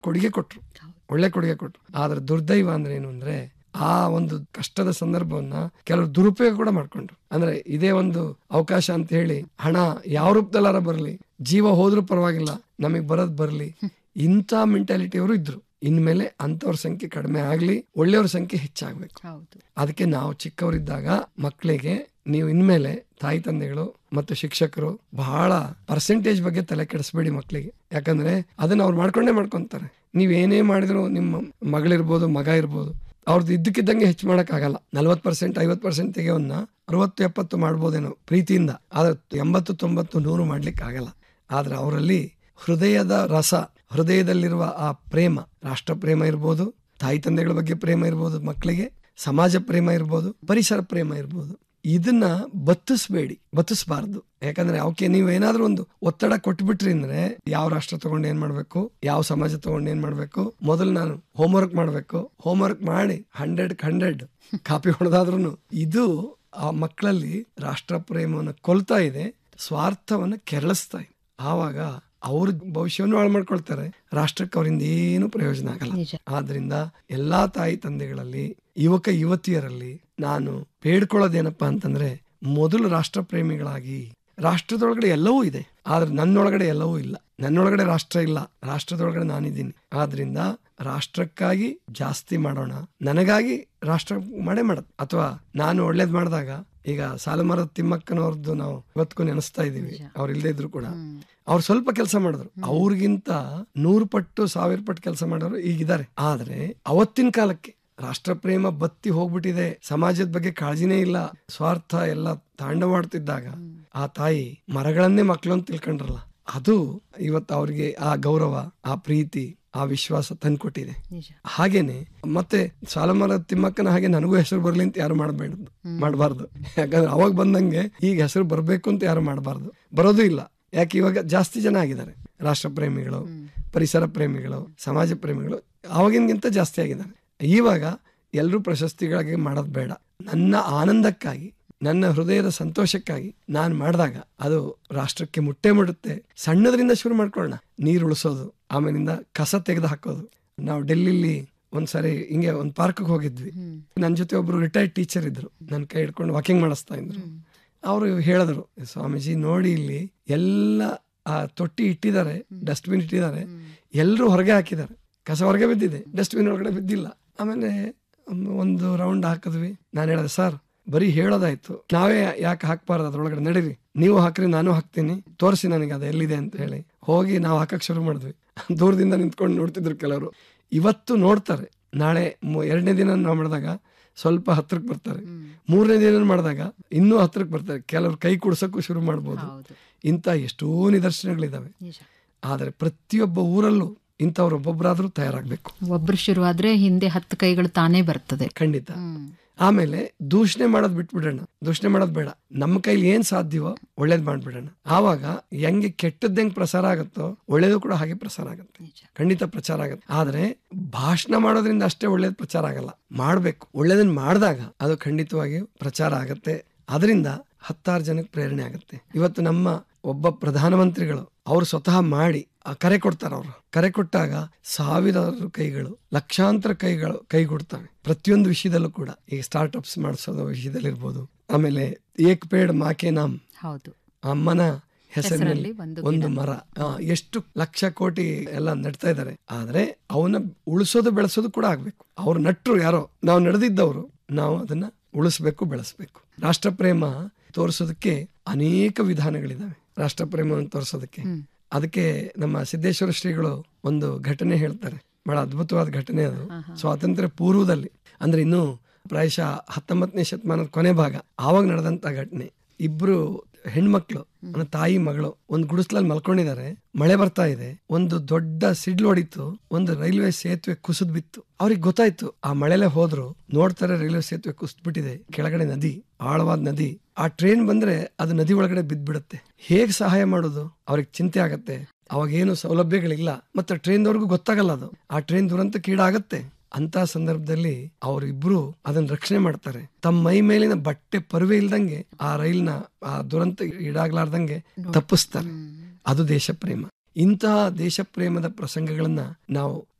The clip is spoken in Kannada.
ಕೊಡುಗೆ ಕೊಟ್ರು ಒಳ್ಳೆ ಕೊಡುಗೆ ಕೊಟ್ರು ಆದ್ರೆ ದುರ್ದೈವ ಅಂದ್ರೆ ಏನು ಅಂದ್ರೆ ಆ ಒಂದು ಕಷ್ಟದ ಸಂದರ್ಭವನ್ನ ಕೆಲವರು ದುರುಪಯೋಗ ಕೂಡ ಮಾಡ್ಕೊಂಡ್ರು ಅಂದ್ರೆ ಇದೇ ಒಂದು ಅವಕಾಶ ಅಂತ ಹೇಳಿ ಹಣ ಯಾವ ರೂಪದಲ್ಲಾರ ಬರಲಿ ಜೀವ ಹೋದ್ರೂ ಪರವಾಗಿಲ್ಲ ನಮಗ್ ಬರೋದ್ ಬರ್ಲಿ ಇಂಥ ಮೆಂಟಾಲಿಟಿಯವರು ಇದ್ರು ಇನ್ಮೇಲೆ ಅಂತವ್ರ ಸಂಖ್ಯೆ ಕಡಿಮೆ ಆಗ್ಲಿ ಒಳ್ಳೆಯವ್ರ ಸಂಖ್ಯೆ ಹೆಚ್ಚಾಗ್ಬೇಕು ಹೌದು ಅದಕ್ಕೆ ನಾವು ಚಿಕ್ಕವರಿದ್ದಾಗ ಮಕ್ಕಳಿಗೆ ನೀವು ಇನ್ಮೇಲೆ ತಾಯಿ ತಂದೆಗಳು ಮತ್ತು ಶಿಕ್ಷಕರು ಬಹಳ ಪರ್ಸೆಂಟೇಜ್ ಬಗ್ಗೆ ತಲೆ ಕೆಡಿಸ್ಬೇಡಿ ಮಕ್ಕಳಿಗೆ ಯಾಕಂದ್ರೆ ಅದನ್ನ ಅವ್ರು ಮಾಡ್ಕೊಂಡೇ ಮಾಡ್ಕೊಂತಾರೆ ನೀವ್ ಏನೇ ಮಾಡಿದ್ರು ನಿಮ್ಮ ಮಗಳಿರ್ಬೋದು ಮಗ ಇರ್ಬೋದು ಅವ್ರದ್ದು ಇದ್ದಕ್ಕಿದ್ದಂಗೆ ಹೆಚ್ಚು ಮಾಡಕ್ ಆಗಲ್ಲ ನಲ್ವತ್ ಪರ್ಸೆಂಟ್ ಐವತ್ ಪರ್ಸೆಂಟ್ ತೆಗೆಯವನ್ನ ಅರವತ್ತು ಎಪ್ಪತ್ತು ಮಾಡ್ಬೋದೇನೋ ಪ್ರೀತಿಯಿಂದ ಆದ್ರೆ ಎಂಬತ್ತು ತೊಂಬತ್ತು ನೂರು ಮಾಡ್ಲಿಕ್ಕೆ ಆಗಲ್ಲ ಆದ್ರೆ ಅವರಲ್ಲಿ ಹೃದಯದ ರಸ ಹೃದಯದಲ್ಲಿರುವ ಆ ಪ್ರೇಮ ರಾಷ್ಟ್ರ ಪ್ರೇಮ ಇರ್ಬೋದು ತಾಯಿ ತಂದೆಗಳ ಬಗ್ಗೆ ಪ್ರೇಮ ಇರ್ಬೋದು ಮಕ್ಕಳಿಗೆ ಸಮಾಜ ಪ್ರೇಮ ಇರ್ಬೋದು ಪರಿಸರ ಪ್ರೇಮ ಇರ್ಬೋದು ಇದನ್ನ ಬತ್ತಿಸ್ಬೇಡಿ ಬತ್ತಿಸ್ಬಾರ್ದು ಯಾಕಂದ್ರೆ ಅವಕ್ಕೆ ನೀವು ಏನಾದ್ರೂ ಒಂದು ಒತ್ತಡ ಕೊಟ್ಬಿಟ್ರಿ ಅಂದ್ರೆ ಯಾವ ರಾಷ್ಟ್ರ ತಗೊಂಡು ಏನ್ ಮಾಡ್ಬೇಕು ಯಾವ ಸಮಾಜ ತಗೊಂಡು ಏನ್ ಮಾಡ್ಬೇಕು ಮೊದಲು ನಾನು ಹೋಮ್ವರ್ಕ್ ಮಾಡ್ಬೇಕು ಹೋಮ್ವರ್ಕ್ ಮಾಡಿ ಹಂಡ್ರೆಡ್ ಹಂಡ್ರೆಡ್ ಕಾಪಿ ಹೊಡೆದಾದ್ರೂ ಇದು ಆ ಮಕ್ಕಳಲ್ಲಿ ರಾಷ್ಟ್ರ ಪ್ರೇಮವನ್ನು ಕೊಲ್ತಾ ಇದೆ ಸ್ವಾರ್ಥವನ್ನ ಕೆರಳಿಸ್ತಾ ಇದೆ ಆವಾಗ ಅವ್ರ ಭವಿಷ್ಯವನ್ನು ಹಾಳು ಮಾಡ್ಕೊಳ್ತಾರೆ ರಾಷ್ಟ್ರಕ್ಕೆ ಅವರಿಂದ ಏನು ಪ್ರಯೋಜನ ಆಗಲ್ಲ ನಿಜ. ಆದ್ರಿಂದ ಎಲ್ಲಾ ತಾಯಿ ತಂದೆಗಳಲ್ಲಿ ಯುವಕ ಯುವತಿಯರಲ್ಲಿ ನಾನು ಬೇಡ್ಕೊಳ್ಳೋದೇನಪ್ಪಾ ಅಂತಂದ್ರೆ ಮೊದಲು ರಾಷ್ಟ್ರ ಪ್ರೇಮಿಗಳಾಗಿ ರಾಷ್ಟ್ರದೊಳಗಡೆ ಎಲ್ಲವೂ ಇದೆ ಆದ್ರೆ ನನ್ನೊಳಗಡೆ ಎಲ್ಲವೂ ಇಲ್ಲ ನನ್ನೊಳಗಡೆ ರಾಷ್ಟ್ರ ಇಲ್ಲ ರಾಷ್ಟ್ರದೊಳಗಡೆ ನಾನಿದ್ದೀನಿ ಆದ್ರಿಂದ ರಾಷ್ಟ್ರಕ್ಕಾಗಿ ಜಾಸ್ತಿ ಮಾಡೋಣ ನನಗಾಗಿ ರಾಷ್ಟ್ರ ಮಾಡೇ ಮಾಡತ್ ಅಥವಾ ನಾನು ಒಳ್ಳೇದ್ ಮಾಡಿದಾಗ ಈಗ ಸಾಲುಮರದ ತಿಮ್ಮಕ್ಕನವ್ರದ್ದು ನಾವು ಇವತ್ತಿಗೂ ನೆನೆಸ್ತಾ ಇದೀವಿ ಅವ್ರು ಇಲ್ದೇ ಇದ್ರು ಕೂಡ ಅವ್ರು ಸ್ವಲ್ಪ ಕೆಲಸ ಮಾಡಿದ್ರು ಅವ್ರಿಗಿಂತ ನೂರು ಪಟ್ಟು ಸಾವಿರ ಪಟ್ಟು ಕೆಲಸ ಮಾಡೋರು ಈಗಿದ್ದಾರೆ ಆದ್ರೆ ಅವತ್ತಿನ ಕಾಲಕ್ಕೆ ರಾಷ್ಟ್ರ ಪ್ರೇಮ ಬತ್ತಿ ಹೋಗ್ಬಿಟ್ಟಿದೆ ಸಮಾಜದ ಬಗ್ಗೆ ಕಾಳಜಿನೇ ಇಲ್ಲ ಸ್ವಾರ್ಥ ಎಲ್ಲ ತಾಂಡವಾಡ್ತಿದ್ದಾಗ ಆ ತಾಯಿ ಮರಗಳನ್ನೇ ಮಕ್ಕಳು ಅಂತ ತಿಳ್ಕೊಂಡ್ರಲ್ಲ ಅದು ಇವತ್ತು ಅವ್ರಿಗೆ ಆ ಗೌರವ ಆ ಪ್ರೀತಿ ಆ ವಿಶ್ವಾಸ ತಂದ್ಕೊಟ್ಟಿದೆ ನಿಜ ಹಾಗೇನೆ ಮತ್ತೆ ಸಾಲಮರ ತಿಮ್ಮಕ್ಕನ ಹಾಗೆ ನನಗೂ ಹೆಸರು ಬರ್ಲಿ ಅಂತ ಯಾರು ಮಾಡಬೇಡ ಮಾಡಬಾರ್ದು ಯಾಕಂದ್ರೆ ಅವಾಗ ಬಂದಂಗೆ ಈಗ ಹೆಸರು ಬರ್ಬೇಕು ಅಂತ ಯಾರು ಮಾಡಬಾರ್ದು ಬರೋದು ಇಲ್ಲ ಯಾಕೆ ಇವಾಗ ಜಾಸ್ತಿ ಜನ ಆಗಿದ್ದಾರೆ ರಾಷ್ಟ್ರ ಪ್ರೇಮಿಗಳು ಪರಿಸರ ಪ್ರೇಮಿಗಳು ಸಮಾಜ ಪ್ರೇಮಿಗಳು ಅವಾಗಿನ್ಗಿಂತ ಜಾಸ್ತಿ ಆಗಿದ್ದಾರೆ ಇವಾಗ ಎಲ್ಲರೂ ಪ್ರಶಸ್ತಿಗಳಿಗೆ ಮಾಡೋದು ಬೇಡ ನನ್ನ ಆನಂದಕ್ಕಾಗಿ ನನ್ನ ಹೃದಯದ ಸಂತೋಷಕ್ಕಾಗಿ ನಾನು ಮಾಡಿದಾಗ ಅದು ರಾಷ್ಟ್ರಕ್ಕೆ ಮುಟ್ಟೆ ಮುಡುತ್ತೆ ಸಣ್ಣದ್ರಿಂದ ಶುರು ಮಾಡ್ಕೊಳ್ಳೋಣ ನೀರು ಉಳಿಸೋದು ಆಮೇಲಿಂದ ಕಸ ತೆಗೆದು ಹಾಕೋದು ನಾವು ಡೆಲ್ಲಿಲಿ ಒಂದ್ಸರಿ ಹಿಂಗೆ ಒಂದ್ ಪಾರ್ಕ್ಗೆ ಹೋಗಿದ್ವಿ ನನ್ನ ಜೊತೆ ಒಬ್ರು ರಿಟೈರ್ಡ್ ಟೀಚರ್ ಇದ್ರು ನನ್ನ ಕೈ ಹಿಡ್ಕೊಂಡು ವಾಕಿಂಗ್ ಮಾಡಿಸ್ತಾ ಇದ್ರು ಅವರು ಹೇಳಿದ್ರು ಸ್ವಾಮೀಜಿ ನೋಡಿ ಇಲ್ಲಿ ಎಲ್ಲ ಆ ತೊಟ್ಟಿ ಇಟ್ಟಿದ್ದಾರೆ ಡಸ್ಟ್ಬಿನ್ ಇಟ್ಟಿದ್ದಾರೆ ಎಲ್ಲರೂ ಹೊರಗೆ ಹಾಕಿದ್ದಾರೆ ಕಸ ಹೊರಗೆ ಬಿದ್ದಿದೆ ಡಸ್ಟ್ಬಿನ್ ಒಳಗಡೆ ಬಿದ್ದಿಲ್ಲ ಆಮೇಲೆ ಒಂದು- ಒಂದು ರೌಂಡ್ ಹಾಕಿದ್ವಿ ನಾನು ಹೇಳಿದೆ ಸರ್ ಬರೀ ಹೇಳೋದಾಯ್ತು ನಾವೇ ಯಾಕೆ ಹಾಕ್ಬಾರ್ದು ಅದ್ರೊಳಗಡೆ ನಡೀರಿ ನೀವು ಹಾಕ್ರಿ ನಾನು ಹಾಕ್ತೀನಿ ತೋರಿಸಿ ನನಗೆ ಅದು ಎಲ್ಲಿದೆ ಅಂತ ಹೇಳಿ ಹೋಗಿ ನಾವು ಹಾಕಕ್ ಶುರು ಮಾಡಿದ್ವಿ ದೂರದಿಂದ ನಿಂತ್ಕೊಂಡು ನೋಡ್ತಿದ್ರು ಕೆಲವರು ಇವತ್ತು ನೋಡ್ತಾರೆ ನಾಳೆ ಮು- ಎರಡನೇ ದಿನ ನಾವು ಮಾಡಿದಾಗ ಸ್ವಲ್ಪ ಹತ್ರಕ್ಕೆ ಬರ್ತಾರೆ ಮೂರನೇ ದಿನ ಮಾಡಿದಾಗ ಇನ್ನೂ ಹತ್ರಕ್ಕೆ ಬರ್ತಾರೆ ಕೆಲವರು ಕೈ ಕುಡ್ಸಕ್ಕೂ ಶುರು ಮಾಡ್ಬೋದು ಹೌದು ಇಂಥ ಎಷ್ಟೋ ನಿದರ್ಶನಗಳಿದಾವೆ ನಿಜ ಆದರೆ ಪ್ರತಿಯೊಬ್ಬ ಊರಲ್ಲೂ ಇಂಥವ್ರು ಒಬ್ಬೊಬ್ಬರಾದ್ರೂ ತಯಾರಾಗಬೇಕು ಒಬ್ರು ಶುರುವಾದ್ರೆ ಹಿಂದೆ ಹತ್ತು ಕೈಗಳು ತಾನೇ ಬರ್ತದೆ ಖಂಡಿತ ಹ್ಮ್ ಆಮೇಲೆ ದೂಷಣೆ ಮಾಡೋದ್ ಬಿಟ್ಬಿಡೋಣ ದೂಷಣೆ ಮಾಡೋದ್ ಬೇಡ ನಮ್ಮ ಕೈಲಿ ಏನ್ ಸಾಧ್ಯವೋ ಒಳ್ಳೇದ್ ಮಾಡ್ಬಿಡೋಣ ಆವಾಗ ಹೆಂಗೆ ಕೆಟ್ಟದ್ ಹೆಂಗ್ ಪ್ರಸಾರ ಆಗುತ್ತೋ ಒಳ್ಳೇದು ಕೂಡ ಹಾಗೆ ಪ್ರಸಾರ ಆಗುತ್ತೆ ನಿಜ ಖಂಡಿತ ಪ್ರಚಾರ ಆಗುತ್ತೆ ಆದ್ರೆ ಭಾಷಣ ಮಾಡೋದ್ರಿಂದ ಅಷ್ಟೇ ಒಳ್ಳೇದ್ ಪ್ರಚಾರ ಆಗಲ್ಲ ಮಾಡ್ಬೇಕು ಒಳ್ಳೇದನ್ನ ಮಾಡಿದಾಗ ಅದು ಖಂಡಿತವಾಗಿಯೂ ಪ್ರಚಾರ ಆಗತ್ತೆ ಅದರಿಂದ ಹತ್ತಾರು ಜನಕ್ಕೆ ಪ್ರೇರಣೆ ಆಗುತ್ತೆ ಇವತ್ತು ನಮ್ಮ ಒಬ್ಬ ಪ್ರಧಾನಮಂತ್ರಿಗಳು ಅವ್ರು ಸ್ವತಃ ಮಾಡಿ ಆ ಕರೆ ಕೊಡ್ತಾರೆ ಅವರು ಕರೆ ಕೊಟ್ಟಾಗ ಸಾವಿರಾರು ಕೈಗಳು ಲಕ್ಷಾಂತರ ಕೈಗಳು ಕೈಗೂಡ್ತವೆ ಪ್ರತಿಯೊಂದು ವಿಷಯದಲ್ಲೂ ಕೂಡ ಈ ಸ್ಟಾರ್ಟ್ಅಪ್ಸ್ ಮಾಡಿಸೋದು ವಿಷಯದಲ್ಲಿರ್ಬೋದು ಆಮೇಲೆ ಏಕ್ ಪೇಡ್ ಮಾಕೆ ನಾಮ್ ಹೌದು ಅಮ್ಮನ ಹೆಸರಿನಲ್ಲಿ ಹೆಸರಲ್ಲಿ ಒಂದು ಒಂದು ಮರ ಆ, ಎಷ್ಟು ಲಕ್ಷ ಕೋಟಿ ಎಲ್ಲ ನೆಡ್ತಾ ಇದ್ದಾರೆ ಆದ್ರೆ ಅವನ್ನ ಉಳಿಸೋದು ಬೆಳೆಸೋದು ಕೂಡ ಆಗ್ಬೇಕು ಅವ್ರು ನಟ್ರು ಯಾರೋ ನಾವು ನಡೆದಿದ್ದವರು ನಾವು ಅದನ್ನ ಉಳಿಸ್ಬೇಕು ಬೆಳೆಸ್ಬೇಕು ರಾಷ್ಟ್ರ ಪ್ರೇಮ ತೋರಿಸೋದಕ್ಕೆ ಅನೇಕ ವಿಧಾನಗಳಿದಾವೆ ರಾಷ್ಟ್ರ ಪ್ರೇಮವನ್ನು ತೋರಿಸೋದಕ್ಕೆ ಅದಕ್ಕೆ ನಮ್ಮ ಸಿದ್ದೇಶ್ವರ ಶ್ರೀಗಳು ಒಂದು ಘಟನೆ ಹೇಳ್ತಾರೆ ಬಹಳ ಅದ್ಭುತವಾದ ಘಟನೆ ಅದು ಸ್ವಾತಂತ್ರ್ಯ ಪೂರ್ವದಲ್ಲಿ ಅಂದ್ರೆ ಇನ್ನು ಪ್ರಾಯಶಃ ಹತ್ತೊಂಬತ್ತನೇ ಶತಮಾನದ ಕೊನೆ ಭಾಗ ಆವಾಗ ನಡೆದಂತ ಘಟನೆ ಇಬ್ರು ಹೆಣ್ಮಕ್ಳು ಅಂದ್ರೆ ತಾಯಿ ಮಗಳು ಒಂದು ಗುಡಿಸ್ಲಲ್ಲಿ ಮಲ್ಕೊಂಡಿದ್ದಾರೆ ಮಳೆ ಬರ್ತಾ ಇದೆ ಒಂದು ದೊಡ್ಡ ಸಿಡ್ಲು ಹೊಡಿತು ಒಂದು ರೈಲ್ವೆ ಸೇತುವೆ ಕುಸಿದ್ ಬಿತ್ತು ಅವ್ರಿಗೆ ಗೊತ್ತಾಯ್ತು ಆ ಮಳೆಲೆ ಹೋದ್ರು ನೋಡ್ತಾರೆ ರೈಲ್ವೆ ಸೇತುವೆ ಕುಸಿದ್ ಬಿಟ್ಟಿದೆ ಕೆಳಗಡೆ ನದಿ ಆಳವಾದ ನದಿ ಆ ಟ್ರೈನ್ ಬಂದ್ರೆ ಅದು ನದಿ ಒಳಗಡೆ ಬಿದ್ದ್ಬಿಡುತ್ತೆ ಹೇಗ್ ಸಹಾಯ ಮಾಡೋದು ಅವ್ರಿಗೆ ಚಿಂತೆ ಆಗತ್ತೆ ಅವಾಗ ಏನು ಸೌಲಭ್ಯಗಳಿಲ್ಲ ಮತ್ತೆ ಟ್ರೈನ್ದವ್ರಿಗೂ ಗೊತ್ತಾಗಲ್ಲ ಅದು ಆ ಟ್ರೈನ್ ದುರಂತಕ್ಕೀಡಾಗತ್ತೆ ಅಂತ ಸಂದರ್ಭದಲ್ಲಿ ಅವರಿಬ್ರು ಅದನ್ನ ರಕ್ಷಣೆ ಮಾಡ್ತಾರೆ ತಮ್ಮ ಮೈ ಮೇಲಿನ ಬಟ್ಟೆ ಪರುವೆ ಇಲ್ದಂಗೆ ಆ ರೈಲ್ನ ಆ ದುರಂತ ಈಡಾಗ್ಲಾರ್ದಂಗೆ ತಪ್ಪಿಸ್ತಾರೆ ಅದು ದೇಶ ಪ್ರೇಮ ಇಂತಹ ದೇಶ ಪ್ರೇಮದ ಪ್ರಸಂಗಗಳನ್ನ ನಾವು